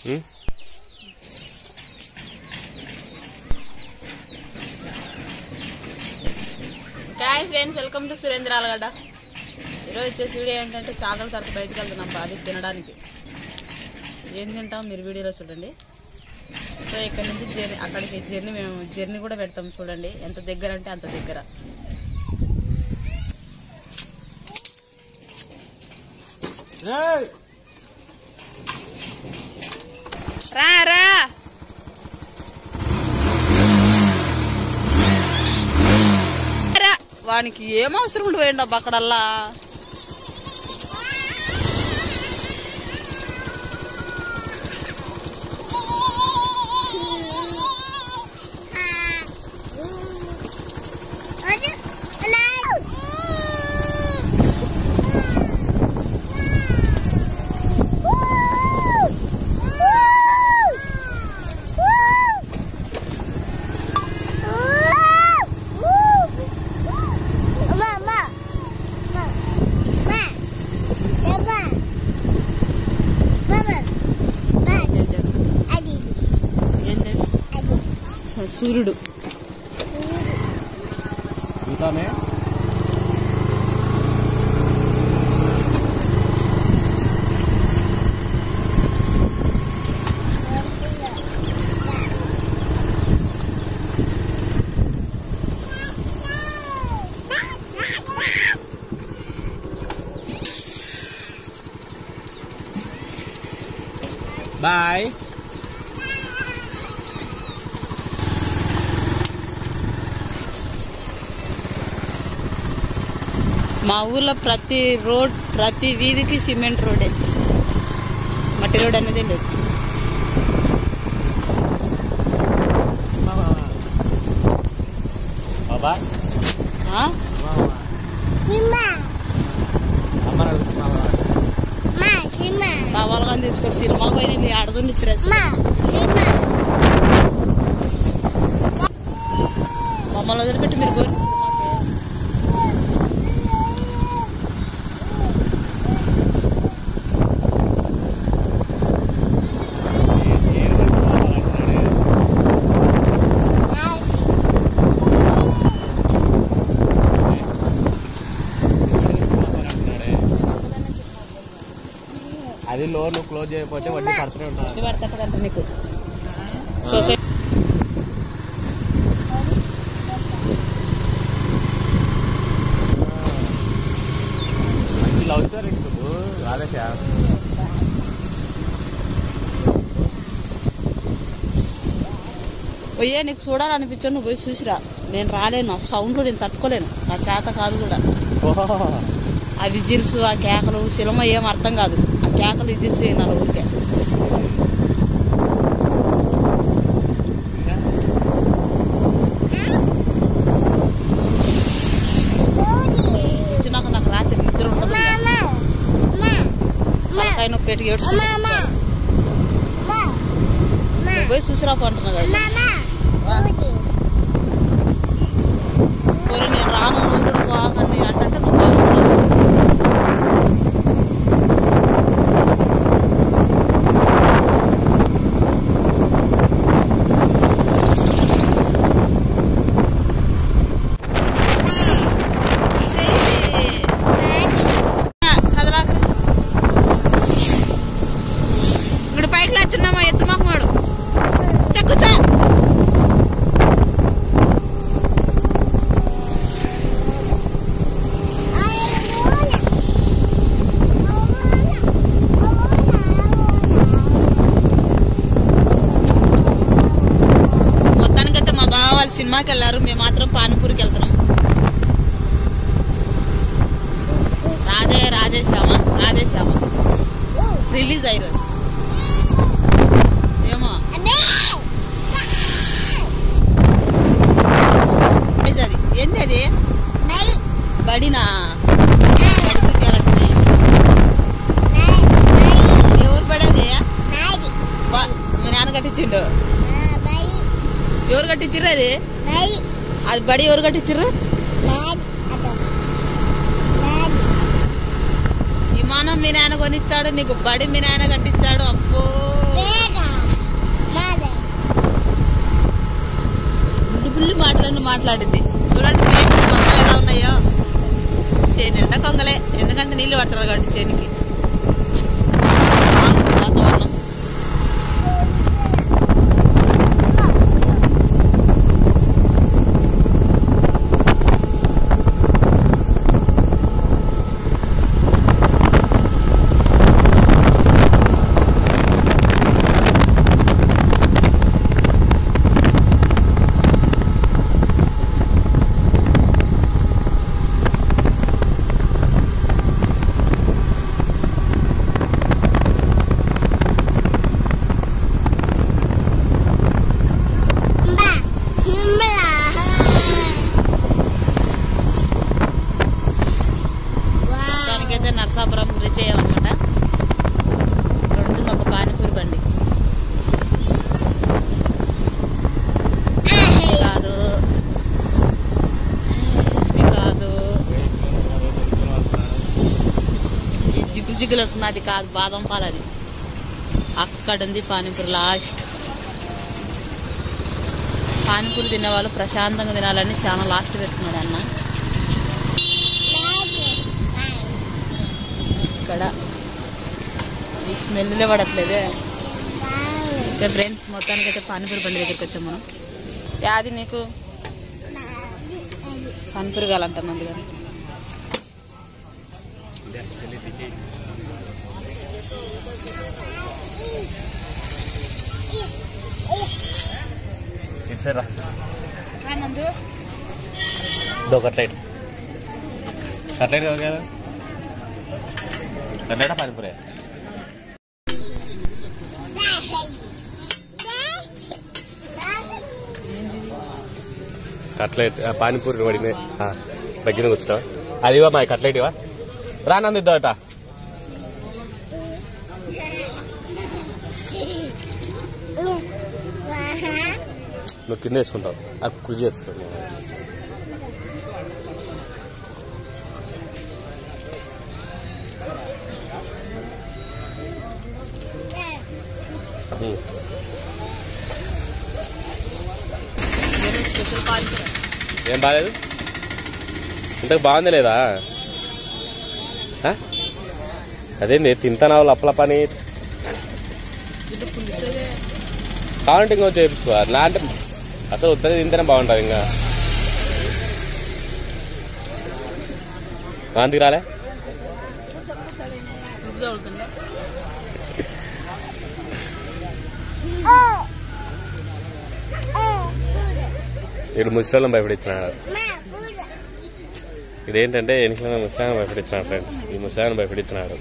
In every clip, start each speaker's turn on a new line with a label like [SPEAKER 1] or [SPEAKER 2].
[SPEAKER 1] Um?
[SPEAKER 2] Hi friends welcome to Surendra Alagadda ఈరోజు వచ్చేసి video ఏంటంటే చాలా రోజుల తర్వాత బయటకు వెళ్తున్నాం బాగా తినడానికి ఏం తింటాం మీరు వీడియోలో చూడండి సో ఇక్కడ నుంచి జర్నీ అక్కడికి జర్నీ మేము జర్నీ కూడా పెడతాం చూడండి ఎంత దగ్గర అంటే అంత దగ్గర రా రా రా. వానికి ఏం అవసరం ఉండి పోయిండు అబ్బా అక్కడల్లా చేశాడు. ఏంటది? స- సూర్యుడు
[SPEAKER 1] ఇంకానే బాయ్
[SPEAKER 2] మా ఊర్లో ప్రతి రోడ్ ప్రతి వీధికి సిమెంట్ రోడే మట్టి రోడ్ అనేది లేదు
[SPEAKER 1] బాబా
[SPEAKER 2] ఆ? కావాలి కానీ తీసుకొని సినిమా పోయి నీ ఆడుతుంది ఇచ్చారు మమ్మల్ని వదిలిపెట్టి మీరు పోయి సినిమాకి
[SPEAKER 1] అది లోన్ క్లోజ్ చేయకపోతే వడ్డీ కడుతూనే ఉంటారు
[SPEAKER 2] ఇది పడతాడంట నీకు సొసైటీ
[SPEAKER 1] మంచి లవ్ స్టోరీ ఇప్పుడు రాధేశ
[SPEAKER 2] పోయే నీకు చూడాలనిపించాను నువ్వు పోయి చూసిరా నేను రాలేను ఆ సౌండ్ నేను తట్టుకోలేను నా చేత కాదు కూడా ఆ విజిల్స్ ఆ కేకలు సినిమా ఏం అర్థం కాదు ఆ కేకలు విజిల్స్ నా ఊరికే వచ్చినాక నాకు రాత్రి నిద్ర ఉండదు తలకాయ నొప్పి పెట్టి ఏడుస్తుంది నువ్వు పోయి చూసిరా అంటున్నా కదా పోనీ నేను రాను నువ్వు కూడా పోకని అంటే నువ్వు బాగుంటావు ఇప్పుడు పైకి లేచున్నామా ఎత్తు మాకు చెక్కుతా మొత్తానికైతే మా బావ వాళ్ళు సినిమాకి వెళ్ళారు మేము మాత్రం పానీపూరికి వెళ్తున్నాం రాధే రాధే శ్యామ రాధే శ్యామ రిలీజ్ అయ్యి రోజు ఏమో ఏది అది ఏంది అది బడినా బడి చూపించాలంటే ఎవరు పడేది బా- మా నాన్న కట్టించిండు ఎవరు కట్టించిర్రు అది అది బడి ఎవరు కట్టించిర్రు విమానం మీ నాన్న కొనిచ్చాడు నీకు బడి మీ నాన్న కట్టించాడు అప్పో
[SPEAKER 3] వేగ
[SPEAKER 2] బుల్లి మాటలన్నీ మాట్లాడింది చూడండి ఫ్రెండ్స్ కొంగలు ఎలా ఉన్నాయో చేను నిండా కొంగలే ఎందుకంటే నీళ్లు పడతారు కాబట్టి చేనికి బాగుంది వాతావరణం దానికైతే నరసాపురం రీచ్ అయ్యామన్నమాట ఇక్కడ ఉంటుంది ఒక పానీపూరి బండి ఇది కాదు ఇది కాదు ఈ జిగ్గు జిగ్గులు అది కాదు బాదం పాలు అది అక్కడ ఉంది పానీపూరి లాస్ట్ పానీపూరి తినేవాళ్ళు ప్రశాంతంగా తినాలని చాలా లాస్ట్ పెట్టుకున్నాడు అన్న ఇక్కడ ఈ స్మెల్లే పడట్లేదే ఇంకా ఫ్రెండ్స్ మొత్తానికి అయితే పానీపూరి బండి దగ్గరికి వచ్చాం మనం యాది నీకు పానీపూరి కావాలంటున్నది కానీ
[SPEAKER 1] ఇచ్చారా దో కట్లెట్ కట్లెట్ కాదు కదా కట్లెటా పానీపూరే కట్లెట్ ఆ, పానీపూరి పడింది దగ్గర కూర్చుంటావా అది ఇవా మా కట్లెట్ ఇవా రానంది ఇద్దాట నువ్వు కింద వేసుకుంటావు ఆ కృషి చేసుకోండి ఉమ్.
[SPEAKER 2] స్పెషల్ పానీపూరి
[SPEAKER 1] ఏం బాగాలేదు ఇంతకు బాగుంది లేదా ఆ? అదేంది తింటానావు లప్పల పని
[SPEAKER 2] ఇది పులుసులే
[SPEAKER 1] కావాలంటే ఇంకో చేయించుకో నా అంటే అసలు ఉత్తది తింటేనే బాగుంటుంది ఇంకా వాంతికి రాలే
[SPEAKER 2] ముద్దు అవుతుందా
[SPEAKER 1] ఇడు ముసలిలో భయపడించినాడు ఇదేంటంటే ఎన్నికల ముసలాన్ని భయపడించినాడు ఫ్రెండ్స్ ఈ ముసలాన్ని భయపడించినాడు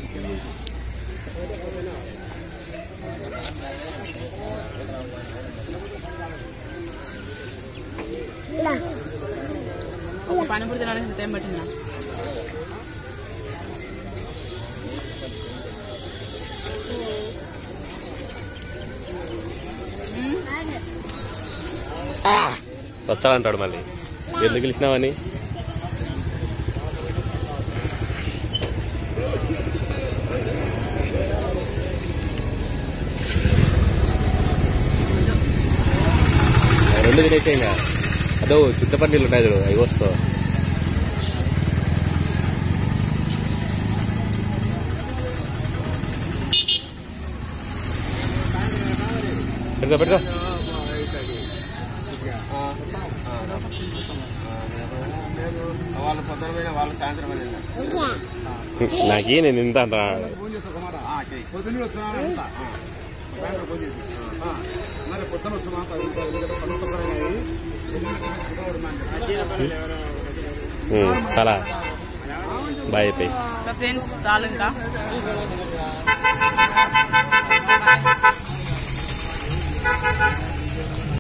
[SPEAKER 2] ఒక పానీపూరి తినడానికి ఇంత టైం పట్టిందా
[SPEAKER 1] వచ్చాడంటాడు మళ్ళీ ఎందుకు పిలిచినావని రెండు తినేసే ఇంకా అదో చింతపండిలు ఉన్నాయి చూడు అవి వస్తావు పెట్టుకో పెట్టుకో
[SPEAKER 3] వాళ్ళు పొద్దున పోయినా వాళ్ళు సాయంత్రం పోయినా
[SPEAKER 1] నాకే నేను ఇంత అంటున్నా
[SPEAKER 3] పొద్దున్న వచ్చినా అంతా సాయంత్రం ఫోన్ చేసి మరి పొద్దున వచ్చినా
[SPEAKER 1] ఉమ్, చాలా బాయ్ అయిపోయి
[SPEAKER 2] ఫ్రెండ్స్ చాలు ఇంకా